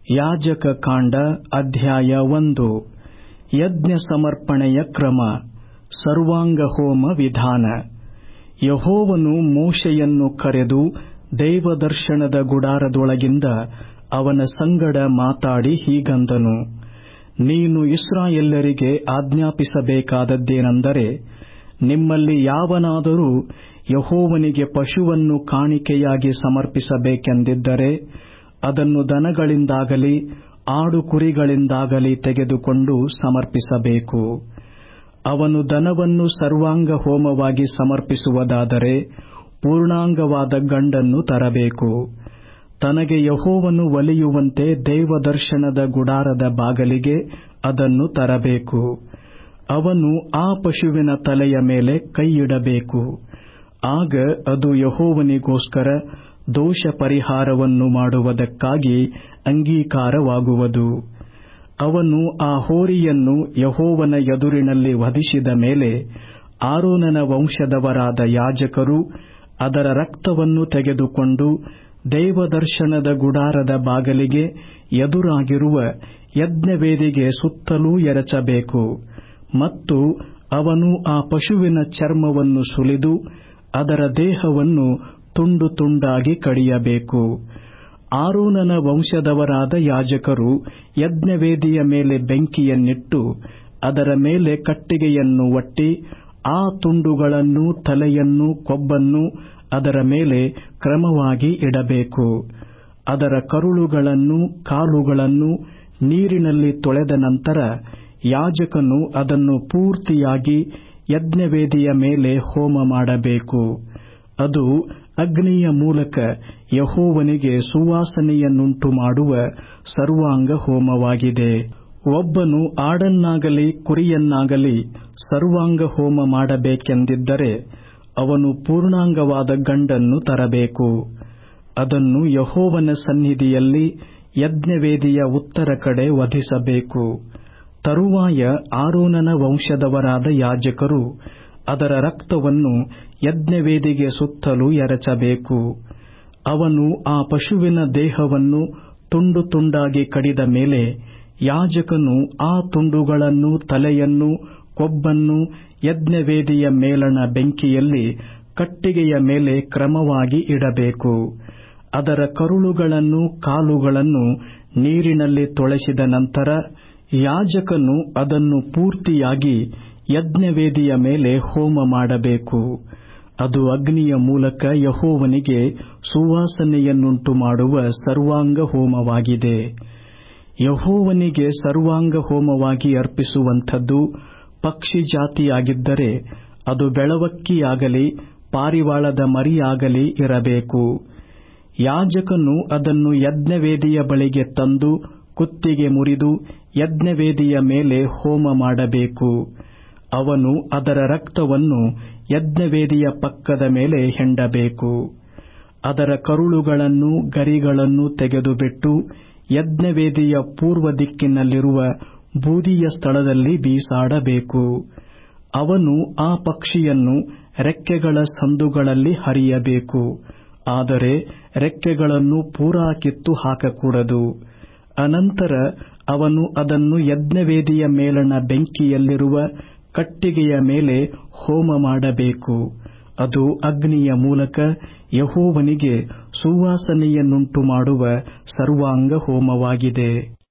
ಯಾಜಕ ಕಾಂಡ ಅಧ್ಯಾಯ ಒಂದು ಯಜ್ಞ ಸಮರ್ಪಣೆಯ ಕ್ರಮ ಸರ್ವಾಂಗ ಹೋಮ ವಿಧಾನ ಯಹೋವನು ಮೋಶೆಯನ್ನು ಕರೆದು ದೇವದರ್ಶನದ ಗುಡಾರದೊಳಗಿಂದ ಅವನ ಸಂಗಡ ಮಾತಾಡಿ ಹೀಗಂದನು ನೀನು ಇಸ್ರಾಯೇಲ್ಯರಿಗೆ ಆಜ್ಞಾಪಿಸಬೇಕಾದದ್ದೇನೆಂದರೆ ನಿಮ್ಮಲ್ಲಿ ಯಾವನಾದರೂ ಯಹೋವನಿಗೆ ಪಶುವನ್ನು ಕಾಣಿಕೆಯಾಗಿ ಸಮರ್ಪಿಸಬೇಕೆಂದಿದ್ದರೆ ಅದನ್ನು ದನಗಳಿಂದಾಗಲಿ ಆಡು ಕುರಿಗಳಿಂದಾಗಲಿ ತೆಗೆದುಕೊಂಡು ಸಮರ್ಪಿಸಬೇಕು ಅವನು ದನವನ್ನು ಸರ್ವಾಂಗ ಹೋಮವಾಗಿ ಸಮರ್ಪಿಸುವುದಾದರೆ ಪೂರ್ಣಾಂಗವಾದ ಗಂಡನ್ನು ತರಬೇಕು ತನಗೆ ಯಹೋವನು ಒಲಿಯುವಂತೆ ದೇವದರ್ಶನದ ಗುಡಾರದ ಬಾಗಲಿಗೆ ಅದನ್ನು ತರಬೇಕು ಅವನು ಆ ಪಶುವಿನ ತಲೆಯ ಮೇಲೆ ಕೈಯಿಡಬೇಕು ಆಗ ಅದು ಯಹೋವನಿಗೋಸ್ಕರ ದೋಷ ಪರಿಹಾರವನ್ನು ಮಾಡುವುದಕ್ಕಾಗಿ ಅಂಗೀಕಾರವಾಗುವುದು ಅವನು ಆ ಹೋರಿಯನ್ನು ಯಹೋವನ ಎದುರಿನಲ್ಲಿ ವಧಿಸಿದ ಮೇಲೆ ಆರೋನನ ವಂಶದವರಾದ ಯಾಜಕರು ಅದರ ರಕ್ತವನ್ನು ತೆಗೆದುಕೊಂಡು ದೇವದರ್ಶನದ ಗುಡಾರದ ಬಾಗಲಿಗೆ ಎದುರಾಗಿರುವ ಯಜ್ಞವೇದಿಗೆ ಸುತ್ತಲೂ ಎರಚಬೇಕು ಮತ್ತು ಅವನು ಆ ಪಶುವಿನ ಚರ್ಮವನ್ನು ಸುಲಿದು ಅದರ ದೇಹವನ್ನು ತುಂಡು ತುಂಡಾಗಿ ಕಡಿಯಬೇಕು ಆರೋನನ ವಂಶದವರಾದ ಯಾಜಕರು ಯಜ್ಞವೇದಿಯ ಮೇಲೆ ಬೆಂಕಿಯನ್ನಿಟ್ಟು ಅದರ ಮೇಲೆ ಕಟ್ಟಿಗೆಯನ್ನು ಒಟ್ಟಿ ಆ ತುಂಡುಗಳನ್ನು ತಲೆಯನ್ನು ಕೊಬ್ಬನ್ನು ಅದರ ಮೇಲೆ ಕ್ರಮವಾಗಿ ಇಡಬೇಕು ಅದರ ಕರುಳುಗಳನ್ನು ಕಾಲುಗಳನ್ನು ನೀರಿನಲ್ಲಿ ತೊಳೆದ ನಂತರ ಯಾಜಕನು ಅದನ್ನು ಪೂರ್ತಿಯಾಗಿ ಯಜ್ಞವೇದಿಯ ಮೇಲೆ ಹೋಮ ಮಾಡಬೇಕು ಅದು ಅಗ್ನಿಯ ಮೂಲಕ ಯಹೋವನಿಗೆ ಸುವಾಸನೆಯನ್ನುಂಟು ಮಾಡುವ ಸರ್ವಾಂಗ ಹೋಮವಾಗಿದೆ ಒಬ್ಬನು ಆಡನ್ನಾಗಲಿ ಕುರಿಯನ್ನಾಗಲಿ ಸರ್ವಾಂಗ ಹೋಮ ಮಾಡಬೇಕೆಂದಿದ್ದರೆ ಅವನು ಪೂರ್ಣಾಂಗವಾದ ಗಂಡನ್ನು ತರಬೇಕು ಅದನ್ನು ಯಹೋವನ ಸನ್ನಿಧಿಯಲ್ಲಿ ಯಜ್ಞವೇದಿಯ ಉತ್ತರ ಕಡೆ ವಧಿಸಬೇಕು ತರುವಾಯ ಆರೋನನ ವಂಶದವರಾದ ಯಾಜಕರು ಅದರ ರಕ್ತವನ್ನು ಯಜ್ಞವೇದಿಗೆ ಸುತ್ತಲೂ ಎರಚಬೇಕು ಅವನು ಆ ಪಶುವಿನ ದೇಹವನ್ನು ತುಂಡು ತುಂಡಾಗಿ ಕಡಿದ ಮೇಲೆ ಯಾಜಕನು ಆ ತುಂಡುಗಳನ್ನು ತಲೆಯನ್ನು ಕೊಬ್ಬನ್ನು ಯಜ್ಞವೇದಿಯ ಮೇಲಣ ಬೆಂಕಿಯಲ್ಲಿ ಕಟ್ಟಿಗೆಯ ಮೇಲೆ ಕ್ರಮವಾಗಿ ಇಡಬೇಕು ಅದರ ಕರುಳುಗಳನ್ನು ಕಾಲುಗಳನ್ನು ನೀರಿನಲ್ಲಿ ತೊಳೆಸಿದ ನಂತರ ಯಾಜಕನು ಅದನ್ನು ಪೂರ್ತಿಯಾಗಿ ಯಜ್ಞವೇದಿಯ ಮೇಲೆ ಹೋಮ ಮಾಡಬೇಕು ಅದು ಅಗ್ನಿಯ ಮೂಲಕ ಯಹೋವನಿಗೆ ಸುವಾಸನೆಯನ್ನುಂಟು ಮಾಡುವ ಸರ್ವಾಂಗ ಹೋಮವಾಗಿದೆ ಯಹೋವನಿಗೆ ಸರ್ವಾಂಗ ಹೋಮವಾಗಿ ಅರ್ಪಿಸುವಂಥದ್ದು ಪಕ್ಷಿ ಜಾತಿಯಾಗಿದ್ದರೆ ಅದು ಬೆಳವಕ್ಕಿಯಾಗಲಿ ಪಾರಿವಾಳದ ಮರಿಯಾಗಲಿ ಇರಬೇಕು ಯಾಜಕನು ಅದನ್ನು ಯಜ್ಞವೇದಿಯ ಬಳಿಗೆ ತಂದು ಕುತ್ತಿಗೆ ಮುರಿದು ಯಜ್ಞವೇದಿಯ ಮೇಲೆ ಹೋಮ ಮಾಡಬೇಕು ಅವನು ಅದರ ರಕ್ತವನ್ನು ಯಜ್ಞವೇದಿಯ ಪಕ್ಕದ ಮೇಲೆ ಹೆಂಡಬೇಕು ಅದರ ಕರುಳುಗಳನ್ನು ಗರಿಗಳನ್ನು ತೆಗೆದುಬಿಟ್ಟು ಯಜ್ಞವೇದಿಯ ಪೂರ್ವ ದಿಕ್ಕಿನಲ್ಲಿರುವ ಬೂದಿಯ ಸ್ಥಳದಲ್ಲಿ ಬೀಸಾಡಬೇಕು ಅವನು ಆ ಪಕ್ಷಿಯನ್ನು ರೆಕ್ಕೆಗಳ ಸಂದುಗಳಲ್ಲಿ ಹರಿಯಬೇಕು ಆದರೆ ರೆಕ್ಕೆಗಳನ್ನು ಪೂರಾ ಕಿತ್ತು ಹಾಕಕೂಡದು ಅನಂತರ ಅವನು ಅದನ್ನು ಯಜ್ಞವೇದಿಯ ಮೇಲಣ ಬೆಂಕಿಯಲ್ಲಿರುವ ಕಟ್ಟಿಗೆಯ ಮೇಲೆ ಹೋಮ ಮಾಡಬೇಕು ಅದು ಅಗ್ನಿಯ ಮೂಲಕ ಯಹೋವನಿಗೆ ಸುವಾಸನೆಯನ್ನುಂಟು ಮಾಡುವ ಸರ್ವಾಂಗ ಹೋಮವಾಗಿದೆ